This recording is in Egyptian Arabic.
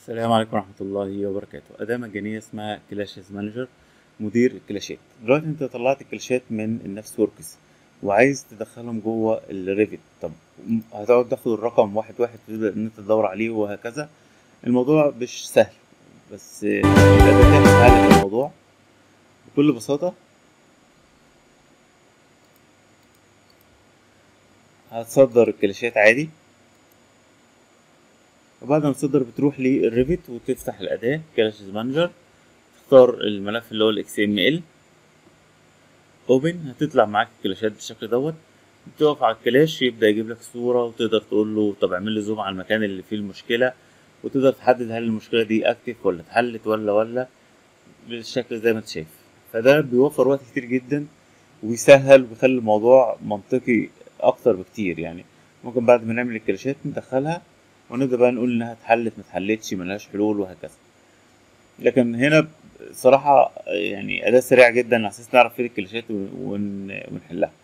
السلام عليكم ورحمة الله وبركاته أداة مجانية اسمها كلاشز مانجر مدير الكلاشات دلوقتي انت طلعت الكلاشات من النفس وركس وعايز تدخلهم جوه الريفت طب هتقعد تاخد الرقم واحد واحد تبدأ ان انت تدور عليه وهكذا الموضوع مش سهل بس الأداة دي هتسهل الموضوع بكل بساطة هتصدر الكلاشات عادي وبعد ما تصدر بتروح للريفت وتفتح الأداة كلاشز مانجر تختار الملف اللي هو ال XML اوبن هتطلع معاك الكلاشات بالشكل دوت بتقف على الكلاش يبدأ يجيب لك صورة وتقدر تقول له طب اعمل لي زوم على المكان اللي فيه المشكلة وتقدر تحدد هل المشكلة دي اكتف ولا اتحلت ولا ولا بالشكل زي ما انت شايف فده بيوفر وقت كتير جدا ويسهل ويخلي الموضوع منطقي اكتر بكتير يعني ممكن بعد ما نعمل الكلاشات ندخلها ونبدأ بقى نقول انها اتحلت ما اتحلتش ملهاش حلول وهكذا لكن هنا صراحة يعني أداة سريعة جدا على أساس نعرف فين الكلاشات ون- ونحلها